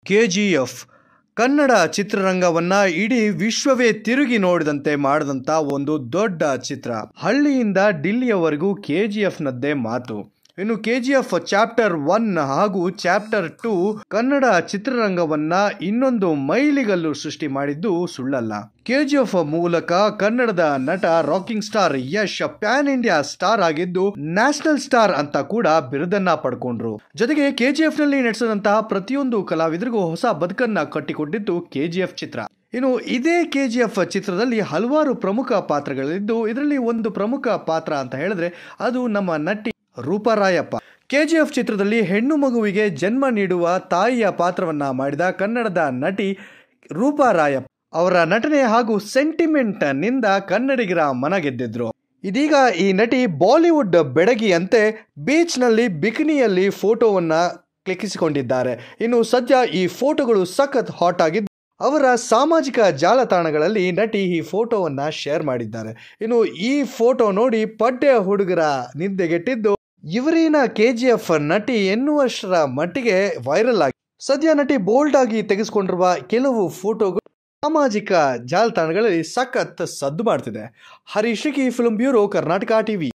KGF Kannada ಚಿತ್ರರಂಗವನ್ನ ಇಡೀ ವಿಶ್ವವೇ ತಿರುಗಿ ನೋಡಿದಂತೆ ಮಾಡಿದಂಥ ಒಂದು ದೊಡ್ಡ ಚಿತ್ರ ಹಳ್ಳಿಯಿಂದ ಡಿಲ್ಲಿಯವರೆಗೂ ಕೆಜಿಎಫ್ನದ್ದೇ ಮಾತು ಇನ್ನು ಕೆಜಿಎಫ್ ಚಾಪ್ಟರ್ ಒನ್ ಹಾಗೂ ಚಾಪ್ಟರ್ ಟೂ ಕನ್ನಡ ಚಿತ್ರರಂಗವನ್ನ ಇನ್ನೊಂದು ಮೈಲಿಗಲ್ಲು ಸೃಷ್ಟಿ ಮಾಡಿದ್ದು ಸುಳ್ಳಲ್ಲ ಕೆಜಿಎಫ್ ಮೂಲಕ ಕನ್ನಡದ ನಟ rocking star Yash pan India star ಆಗಿದ್ದು ನ್ಯಾಷನಲ್ ಸ್ಟಾರ್ ಅಂತ ಕೂಡ ಬಿರುದನ್ನ ಪಡ್ಕೊಂಡ್ರು ಜೊತೆಗೆ ಕೆಜಿಎಫ್ ನಲ್ಲಿ ನಡೆಸಿದಂತಹ ಪ್ರತಿಯೊಂದು ಕಲಾವಿದರಿಗೂ ಹೊಸ ಬದುಕನ್ನ ಕಟ್ಟಿಕೊಟ್ಟಿದ್ದು ಕೆಜಿಎಫ್ ಚಿತ್ರ ಇನ್ನು ಇದೇ ಕೆಜಿಎಫ್ ಚಿತ್ರದಲ್ಲಿ ಹಲವಾರು ಪ್ರಮುಖ ಪಾತ್ರಗಳಿದ್ದು ಇದರಲ್ಲಿ ಒಂದು ಪ್ರಮುಖ ಪಾತ್ರ ಅಂತ ಹೇಳಿದ್ರೆ ಅದು ನಮ್ಮ ನಟಿ ರೂಪರಾಯಪ್ಪ ಕೆಜಿಎಫ್ ಚಿತ್ರದಲ್ಲಿ ಹೆಣ್ಣು ಮಗುವಿಗೆ ಜನ್ಮ ನೀಡುವ ತಾಯಿಯ ಪಾತ್ರವನ್ನ ಮಾಡಿದ ಕನ್ನಡದ ನಟಿ ರೂಪರಾಯಪ್ಪ ಅವರ ನಟನೆ ಹಾಗೂ ಸೆಂಟಿಮೆಂಟ್ ನಿಂದ ಕನ್ನಡಿಗರ ಮನ ಗೆದ್ದಿದ್ರು ಇದೀಗ ಈ ನಟಿ ಬಾಲಿವುಡ್ ಬೆಡಗಿಯಂತೆ ಬೀಚ್ನಲ್ಲಿ ಬಿಕಿನಿಯಲ್ಲಿ ಫೋಟೋವನ್ನ ಕ್ಲಿಕ್ಕಿಸಿಕೊಂಡಿದ್ದಾರೆ ಇನ್ನು ಸದ್ಯ ಈ ಫೋಟೋಗಳು ಸಖತ್ ಹಾಟ್ ಆಗಿದ್ದು ಅವರ ಸಾಮಾಜಿಕ ಜಾಲತಾಣಗಳಲ್ಲಿ ನಟಿ ಈ ಫೋಟೋವನ್ನ ಶೇರ್ ಮಾಡಿದ್ದಾರೆ ಇನ್ನು ಈ ಫೋಟೋ ನೋಡಿ ಪಡ್ಡೆ ಹುಡುಗರ ನಿದ್ದೆಗೆಟ್ಟಿದ್ದು ಇವರಿನ ಕೆಜಿಎಫ್ ನಟಿ ಎನ್ನುವಷ್ಟರ ಮಟ್ಟಿಗೆ ವೈರಲ್ ಆಗಿ ಸದ್ಯ ನಟಿ ಬೋಲ್ಡ್ ಆಗಿ ತೆಗೆದುಕೊಂಡಿರುವ ಕೆಲವು ಫೋಟೋಗಳು ಸಾಮಾಜಿಕ ಜಾಲತಾಣಗಳಲ್ಲಿ ಸಖತ್ ಸದ್ದು ಮಾಡ್ತಿದೆ Harish film bureau Karnataka TV